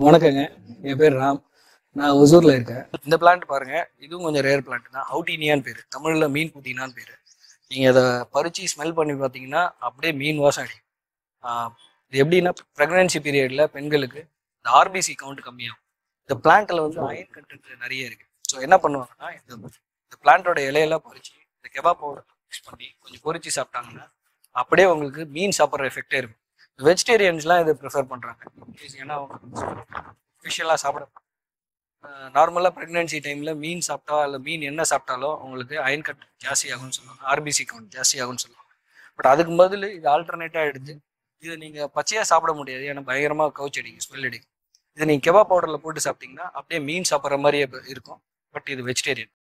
வணக்கங்க என் பேர் ராம் நான் ஒசூரில் இருக்கேன் இந்த பிளான்ட் பாருங்க இதுவும் கொஞ்சம் ரேர் பிளான்ட் தான் அவுட்டீனியான்னு பேர் தமிழில் மீன் புதினான்னு பேர் நீங்கள் அதை பறித்து ஸ்மெல் பண்ணி பார்த்தீங்கன்னா அப்படியே மீன் வாசம் அடிக்கும் ஆஹ் இது எப்படின்னா ப்ரெக்னன்சி பீரியடில் பெண்களுக்கு இந்த ஆர்பிசி கவுண்ட் கம்மியாகும் இந்த பிளான்ட்டில் வந்து அயன் கண்டென்ட் நிறைய இருக்குது ஸோ என்ன பண்ணுவாங்கன்னா இந்த இந்த பிளான்ட்டோட இலையெல்லாம் பறித்து இந்த கெபாப் பவுடர் மிக்ஸ் பண்ணி கொஞ்சம் பொரிச்சு சாப்பிட்டாங்கன்னா அப்படியே உங்களுக்கு மீன் சாப்பிட்ற எஃபெக்டே இருக்கும் வெஜிடேரியன்ஸ்லாம் இதை ப்ரிஃபர் பண்ணுறாங்க ஏன்னா ஃபிஷ்ஷெல்லாம் சாப்பிட நார்மலாக ப்ரெக்னென்சி டைமில் மீன் சாப்பிட்டா இல்லை மீன் என்ன சாப்பிட்டாலும் உங்களுக்கு அயன் கட் ஜாஸ்தி ஆகும்னு சொல்லுவாங்க ஆர்பிசி கவுண்ட் ஜாஸ்தி ஆகும்னு சொல்லுவாங்க பட் அதுக்கு பதில் இது ஆல்டர்னேட்டாக எடுத்து இதை நீங்கள் பச்சையாக சாப்பிட முடியாது ஏன்னா பயங்கரமாக கவுச் அடிக்கும் ஸ்மெல் அடிக்கும் இதை நீங்கள் கெபா பவுடரில் போட்டு சாப்பிட்டீங்கன்னா அப்படியே மீன் சாப்பிட்ற மாதிரியே இருக்கும் பட் இது வெஜிடேரியன்